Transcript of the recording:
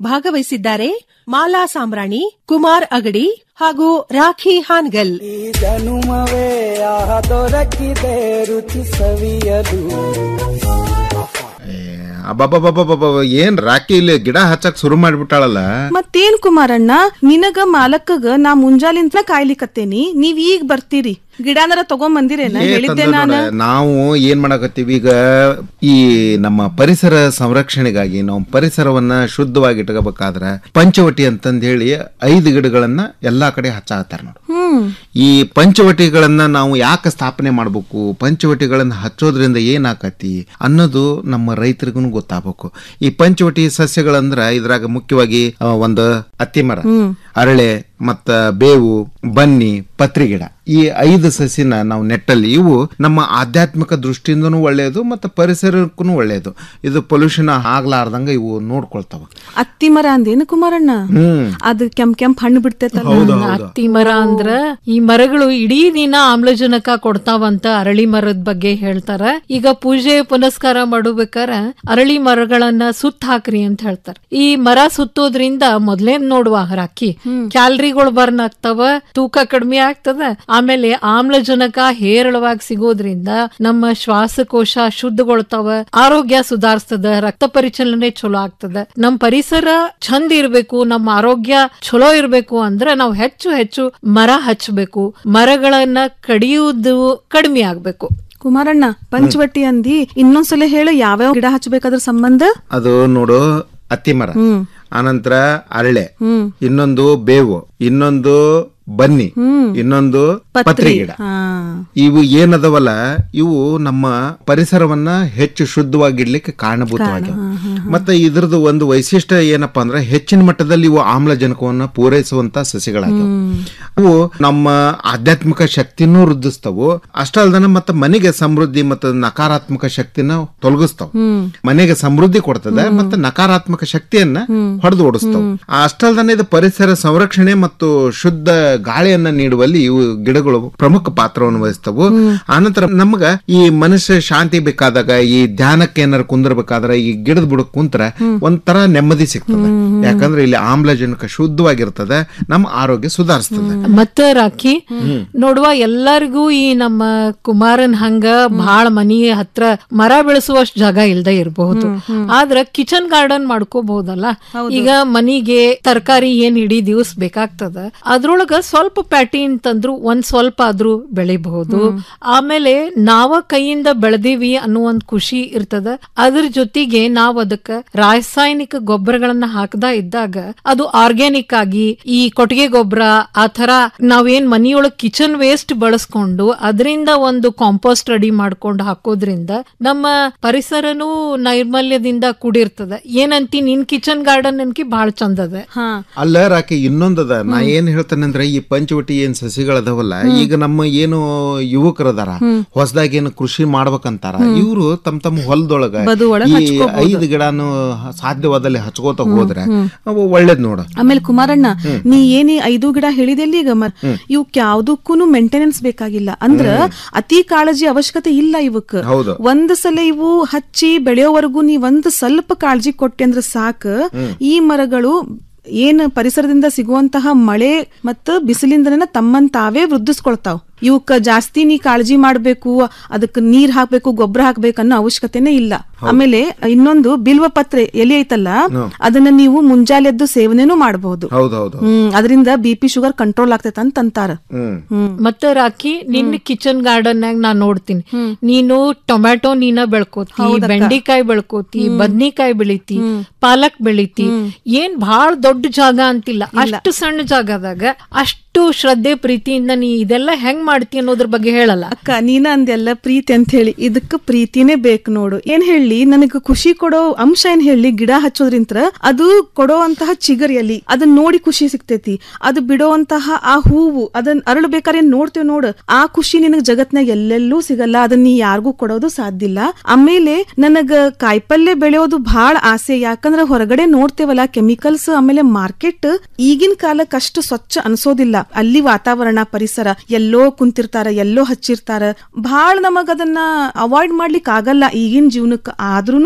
ಭಾಗವಹಿಸಿದ್ದಾರೆ ಮಾಲಾ ಸಾಮ್ರಾಣಿ ಕುಮಾರ್ ಅಗಡಿ ಹಾಗೂ ರಾಖಿ ಹಾನ್ಗಲ್ ಈ ಜನುಮವೇ ಆಹ ದೊರಕಿದೆ ರುಚಿ ಸವಿಯಲು ಅಬ್ಬಬ್ಬಬ್ಬಬ್ಬ ಏನ್ ರಾಕಿ ಇಲ್ಲಿ ಗಿಡ ಹಚ್ಚಕ್ ಶುರು ಮಾಡ್ಬಿಟ್ಟಾಳಲ್ಲ ಮತ್ತೇನ್ ಕುಮಾರಣ್ಣ ನಿನಗ ಮಾಲಕ್ಕಗ ನಾ ಮುಂಜಾಲಿಂತ ಕಾಯ್ಲಿಕತ್ತೇನಿ ನೀವ್ ಈಗ ಬರ್ತೀರಿ ಗಿಡನರ ತಗೊಂಡ್ ಬಂದಿರೇನ ಏ ಹೇಳಿದ್ದೆ ತಂದೆ ನಾನು ನೋಡ, ನಾವು ಏನ್ ಮಾಡಕತ್ತೀವಿ ಈಗ ಈ ನಮ್ಮ ಪರಿಸರ ಸಂರಕ್ಷಣೆಗಾಗಿ ನಾವು ಪರಿಸರವನ್ನ ಶುದ್ಧವಾಗಿ ಇಟ್ಕೋಬೇಕಾದ್ರ ಪಂಚವಟಿ ಅಂತಂದ್ ಹೇಳಿ ಐದು ಗಿಡಗಳನ್ನ ಎಲ್ಲಾ ಕಡೆ ಹಚ್ಚಾಕತ್ತಾರ ನೋಡು ಹ್ಮ್ ಈ ಪಂಚವಟಿಗಳನ್ನ ನಾವು ಯಾಕೆ ಸ್ಥಾಪನೆ ಮಾಡ್ಬೇಕು ಪಂಚವಟಿಗಳನ್ನ ಹಚ್ಚೋದ್ರಿಂದ ಏನಾಕತಿ ಅನ್ನೋದು ನಮ್ಮ ರೈತರಿಗೂ ಗೊತ್ತಾಗಬೇಕು ಈ ಪಂಚವಟಿ ಸಸ್ಯಗಳಂದ್ರ ಇದ್ರಾಗ ಮುಖ್ಯವಾಗಿ ಆ, ಒಂದು ಅತ್ತಿ ಮರ ಅರಳೆ ಮತ್ತ ಬೇವು ಬನ್ನಿ ಪತ್ರಿ ಗಿಡ ಈ ಐದು ಸಸಿನ ನಾವು ನೆಟ್ಟಲ್ಲಿ ಇವು ನಮ್ಮ ಆಧ್ಯಾತ್ಮಿಕ ದೃಷ್ಟಿಯಿಂದನೂ ಒಳ್ಳೆಯದು ಮತ್ತು ಪರಿಸರಕ್ಕೂ ಒಳ್ಳೆಯದು ಇದು ಪೊಲ್ಯೂಷನ್ ಆಗ್ಲಾರ್ದಂಗ ಇವು ನೋಡ್ಕೊಳ್ತಾವ ಅತ್ತಿ ಮರ ಅಂದೇನು ಕುಮಾರಣ್ಣ ಹ್ಮ್ ಅದು ಕೆಂಪ್ ಕೆಂಪ್ ಹಣ್ಣು ಬಿಡ್ತೈತಲ್ಲ ಹತ್ತಿ ಮರ ಅಂದ್ರ ಈ ಮರಗಳು ಇಡೀ ದಿನ ಆಮ್ಲಜನಕ ಕೊಡ್ತಾವಂತ ಅರಳಿ ಮರದ ಬಗ್ಗೆ ಹೇಳ್ತಾರ ಈಗ ಪೂಜೆ ಪುನಸ್ಕಾರ ಮಾಡಬೇಕಾರ ಅರಳಿ ಮರಗಳನ್ನ ಸುತ್ತ ಹಾಕ್ರಿ ಅಂತ ಹೇಳ್ತಾರ ಈ ಮರ ಸುತ್ತೋದ್ರಿಂದ ಮೊದ್ಲೇನ್ ನೋಡುವ ರಾಕಿ ಕ್ಯಾಲರಿಗಳು ಬರ್ನ್ ಆಗ್ತಾವ ತೂಕ ಕಡಿಮೆ ಆಗ್ತದ ಆಮೇಲೆ ಆಮ್ಲಜನಕ ಹೇರಳವಾಗಿ ಸಿಗೋದ್ರಿಂದ ನಮ್ಮ ಶ್ವಾಸಕೋಶ ಶುದ್ಧಗೊಳ್ತಾವ ಆರೋಗ್ಯ ಸುಧಾರಿಸ್ತದ ರಕ್ತ ಪರಿಚಲನೆ ಚಲೋ ಆಗ್ತದ ನಮ್ ಪರಿಸರ ಚಂದ ಇರ್ಬೇಕು ನಮ್ಮ ಆರೋಗ್ಯ ಚಲೋ ಇರ್ಬೇಕು ಅಂದ್ರೆ ನಾವು ಹೆಚ್ಚು ಹೆಚ್ಚು ಮರ ಹಚ್ಚಬೇಕು ಮರಗಳನ್ನ ಕಡಿಯುವುದು ಕಡಿಮೆ ಆಗ್ಬೇಕು ಕುಮಾರಣ್ಣ ಪಂಚವಟಿ ಅಂದಿ ಇನ್ನೊಂದ್ಸಲ ಹೇಳು ಯಾವ್ಯಾವ ಗಿಡ ಹಚ್ಬೇಕಾದ್ರ ಸಂಬಂಧ ಅದು ನೋಡು ಅತ್ತಿ ಮರ ಆನಂತರ ಅರಳೆ ಇನ್ನೊಂದು ಬೇವು ಇನ್ನೊಂದು ಬನ್ನಿ ಇನ್ನೊಂದು ಪತ್ರಿ ಗಿಡ ಹಾ ಇವು ಏನದವಲ್ಲ ಇವು ನಮ್ಮ ಪರಿಸರವನ್ನ ಹೆಚ್ಚು ಶುದ್ಧವಾಗಿಡ್ಲಿಕ್ಕೆ ಕಾರಣಭೂತವಾಗಿವೆ ಮತ್ತೆ ಇದ್ರದ್ದು ಒಂದು ವೈಶಿಷ್ಟ್ಯ ಏನಪ್ಪಾ ಅಂದ್ರೆ ಹೆಚ್ಚಿನ ಮಟ್ಟದಲ್ಲಿ ಇವು ಆಮ್ಲಜನಕವನ್ನ ಪೂರೈಸುವಂತ ಸಸಿಗಳಾಗಿವೆ ಅವು ನಮ್ಮ ಆಧ್ಯಾತ್ಮಿಕ ಶಕ್ತಿನೂ ವೃದ್ಧಿಸ್ತವು ಅಷ್ಟ ಅಲ್ದನ ಮತ್ತೆ ಮನೆಗೆ ಸಮೃದ್ಧಿ ಮತ್ತು ನಕಾರಾತ್ಮಕ ಶಕ್ತಿನ ತೊಲಗಿಸ್ತಾವ ಮನೆಗೆ ಸಮೃದ್ಧಿ ಕೊಡ್ತದೆ ಮತ್ತೆ ನಕಾರಾತ್ಮಕ ಶಕ್ತಿಯನ್ನ ಹೊಡೆದು ಓಡಿಸ್ತಾವ ಅಷ್ಟಲ್ದನೆ ಇದು ಪರಿಸರ ಸಂರಕ್ಷಣೆ ಮತ್ತು ಶುದ್ಧ ಗಾಳಿಯನ್ನ ನೀಡುವಲ್ಲಿ ಇವು ಗಿಡಗಳು ಪ್ರಮುಖ ಪಾತ್ರವನ್ನು ವಹಿಸ್ತವು ಆನಂತರ ನಮಗ ಈ ಮನುಷ್ಯ ಶಾಂತಿ ಬೇಕಾದಾಗ ಈ ಧ್ಯಾನಕ್ಕೆ ಏನಾರು ಕುಂದಿರ್ಬೇಕಾದ್ರೆ ಈ ಗಿಡದ ಬುಡಕ್ ಕುಂತ್ರ ಒಂಥರ ನೆಮ್ಮದಿ ಸಿಗ್ತದೆ ಯಾಕಂದ್ರೆ ಇಲ್ಲಿ ಆಮ್ಲಜನಕ ಶುದ್ಧವಾಗಿರ್ತದೆ ನಮ್ಮ ಆರೋಗ್ಯ ಸುಧಾರಿಸ್ತದೆ ಮತ್ತ ರಾಖಿ ನೋಡುವ ಎಲ್ಲರಿಗೂ ಈ ನಮ್ಮ ಕುಮಾರನ್ ಹಂಗ ಬಹಳ ಮನಿ ಹತ್ರ ಮರ ಬೆಳೆಸುವಷ್ಟು ಜಾಗ ಇಲ್ದೇ ಇರಬಹುದು ಆದ್ರ ಕಿಚನ್ ಗಾರ್ಡನ್ ಮಾಡ್ಕೋಬಹುದಲ್ಲ ಈಗ ಮನಿಗೆ ತರಕಾರಿ ಏನ್ ಇಡೀ ದಿವಸ ಬೇಕಾಗ್ತದ ಅದ್ರೊಳಗ ಸ್ವಲ್ಪ ಪ್ಯಾಟಿ ಅಂತಂದ್ರು ಒಂದ್ ಸ್ವಲ್ಪ ಆದ್ರೂ ಬೆಳಿಬಹುದು ಆಮೇಲೆ ನಾವ ಕೈಯಿಂದ ಬೆಳೆದೀವಿ ಅನ್ನೋ ಒಂದ್ ಖುಷಿ ಇರ್ತದ ಅದ್ರ ಜೊತೆಗೆ ನಾವ್ ಅದಕ್ಕ ರಾಸಾಯನಿಕ ಗೊಬ್ಬರಗಳನ್ನ ಹಾಕದ ಇದ್ದಾಗ ಅದು ಆರ್ಗ್ಯಾನಿಕ್ ಆಗಿ ಈ ಕೊಟ್ಟಿಗೆ ಗೊಬ್ಬರ ಆ ತರ ನಾವೇನ್ ಮನಿಯೊಳಗ್ ಕಿಚನ್ ವೇಸ್ಟ್ ಬಳಸ್ಕೊಂಡು ಅದರಿಂದ ಒಂದು ಕಾಂಪೋಸ್ಟ್ ರೆಡಿ ಮಾಡ್ಕೊಂಡು ಹಾಕೋದ್ರಿಂದ ನಮ್ಮ ಪರಿಸರನೂ ನೈರ್ಮಲ್ಯದಿಂದ ಕೂಡಿರ್ತದ ಏನಂತಿ ನಿನ್ ಕಿಚನ್ ಗಾರ್ಡನ್ ಅನ್ಕಿ ಬಹಳ ಚಂದದ ಹಾ ಅಲ್ಲ ರಾಕಿ ಇನ್ನೊಂದದ ನಾ ಏನ್ ಹೇಳ್ತೇನೆ ಅಂದ್ರೆ ಈ ಪಂಚವಟಿ ಏನ್ ಸಸಿಗಳದವಲ್ಲ ಈಗ ನಮ್ಮ ಏನು ಯುವಕರದಾರ ಹೊಸದಾಗಿ ಏನು ಕೃಷಿ ಮಾಡ್ಬೇಕಂತಾರ ಇವರು ತಮ್ಮ ತಮ್ಮ ಹೊಲದೊಳಗ ಬದು ಒಳಗ್ ಈ ಹಚ್ಕೋಬಹುದು. ಐದು ಗಿಡನು ಸಾಧ್ಯವಾದಲ್ಲಿ ಹಚ್ಕೋತ ಹೋದ್ರೆ ಅವು ಒಳ್ಳೇದ್ ನೋಡ ಆಮೇಲೆ ಕುಮಾರಣ್ಣ ನೀ ಏನಿ ಐದು ಗಿಡ ಹೇಳಿದೆಲ್ಲಿ ಈಗ ಮರ್ ಇವಕ್ ಯಾವ್ದಕ್ಕೂನು ಮೇಂಟೆನೆನ್ಸ್ ಬೇಕಾಗಿಲ್ಲ ಅಂದ್ರ ಅತಿ ಕಾಳಜಿ ಅವಶ್ಯಕತೆ ಇಲ್ಲ ಇವಕ್ ಹೌದು. ಒಂದ್ ಸಲ ಇವು ಹಚ್ಚಿ ಬೆಳೆಯೋವರೆಗೂ ನೀ ಒಂದ್ ಸ್ವಲ್ಪ ಕಾಳಜಿ ಕೊಟ್ಟೆ ಅಂದ್ರ ಸಾಕ ಈ ಮರಗಳು ಏನ್ ಪರಿಸರದಿಂದ ಸಿಗುವಂತಹ ಮಳೆ ಮತ್ತು ಬಿಸಿಲಿಂದನ ತಮ್ಮನ್ ತಾವೇ ವೃದ್ಧಿಸ್ಕೊಳ್ತಾವ್ ಇವಕ್ಕ ಜಾಸ್ತಿ ನೀ ಕಾಳಜಿ ಮಾಡ್ಬೇಕು ಅದಕ್ಕೆ ನೀರ್ ಹಾಕ್ಬೇಕು ಗೊಬ್ಬರ ಹಾಕ್ಬೇಕು ಅನ್ನೋ ಅವಶ್ಯಕತೆನೇ ಇಲ್ಲ ಆಮೇಲೆ ಇನ್ನೊಂದು ಬಿಲ್ವ ಪತ್ರೆ ಎಲೆ ಐತಲ್ಲ ಅದನ್ನ ನೀವು ಮುಂಜಾಲೆದ್ದು ಸೇವನೆನೂ ಮಾಡಬಹುದು ಹೌದೌದು ಹ್ಮ್ ಅದರಿಂದ ಬಿ ಪಿ ಶುಗರ್ ಕಂಟ್ರೋಲ್ ಆಗ್ತೈತ ಅಂತ ಅಂತಾರ ಹ್ಮ್ ಹ್ಮ್ ಮತ್ತೆ ರಾಕಿ ನಿನ್ನ ಕಿಚನ್ ಗಾರ್ಡನ್ ನಾಗ ನಾ ನೋಡ್ತೀನಿ ನೀನು ಟೊಮ್ಯಾಟೊ ನೀನ ಬೆಳ್ಕೋತಿ ಬೆಂಡಿಕಾಯಿ ಬೆಳ್ಕೋತಿ ಬದ್ನಿಕಾಯಿ ಬೆಳಿತಿ ಪಾಲಕ್ ಬೆಳಿತಿ ಏನ್ ಬಹಳ ದೊಡ್ಡ ಜಾಗ ಅಂತಿಲ್ಲ ಅಷ್ಟು ಸಣ್ಣ ಜಾಗದಾಗ ಅಷ್ಟು ಶ್ರದ್ಧೆ ಪ್ರೀತಿಯಿಂದ ನೀ ಇದೆಲ್ಲ ಹೆಂಗ್ ಮಾಡ್ತಿ ಅನ್ನೋದ್ರ ಬಗ್ಗೆ ಹೇಳಲ್ಲ ಅಕ್ಕ ನೀನ ಅಂದೆಲ್ಲ ಪ್ರೀತಿ ಅಂತ ಹೇಳಿ ಇದಕ್ಕ ಪ್ರೀತಿನೇ ಬೇಕು ನೋಡು ಏನ್ ಹೇಳಿ ನನಗ ಖುಷಿ ಕೊಡೋ ಅಂಶ ಏನ್ ಹೇಳಿ ಗಿಡ ಹಚ್ಚೋದ್ರಿಂತ ಅದು ಕೊಡೋವಂತಹ ಚಿಗರಿಯಲ್ಲಿ ಅದನ್ನ ನೋಡಿ ಖುಷಿ ಸಿಗ್ತೈತಿ ಅದು ಬಿಡೋವಂತಹ ಆ ಹೂವು ಅದನ್ನ ಅರಳಬೇಕಾದ್ರೆ ಏನ್ ನೋಡ್ತೇವ್ ನೋಡು ಆ ಖುಷಿ ನಿನಗ್ ಜಗತ್ನಾಗ ಎಲ್ಲೆಲ್ಲೂ ಸಿಗಲ್ಲ ಅದನ್ನ ನೀ ಯಾರಿಗೂ ಕೊಡೋದು ಸಾಧ್ಯ ಇಲ್ಲ ಆಮೇಲೆ ನನಗ ಕಾಯಿಪಲ್ಯ ಬೆಳೆಯೋದು ಬಹಳ ಆಸೆ ಯಾಕಂದ್ರ ಹೊರಗಡೆ ನೋಡ್ತೇವಲ್ಲ ಕೆಮಿಕಲ್ಸ್ ಆಮೇಲೆ ಮಾರ್ಕೆಟ್ ಈಗಿನ ಕಾಲಕ್ಕೆ ಅಷ್ಟು ಸ್ವಚ್ಛ ಅನ್ಸೋದಿಲ್ಲ ಅಲ್ಲಿ ವಾತಾವರಣ ಪರಿಸರ ಎಲ್ಲೋ ಕುಂತಿರ್ತಾರ ಎಲ್ಲೋ ಹಚ್ಚಿರ್ತಾರ ಬಹಳ ನಮಗ ಅದನ್ನ ಅವಾಯ್ಡ್ ಮಾಡ್ಲಿಕ್ ಆಗಲ್ಲ ಈಗಿನ ಜೀವನಕ್ಕೆ ಆದ್ರೂ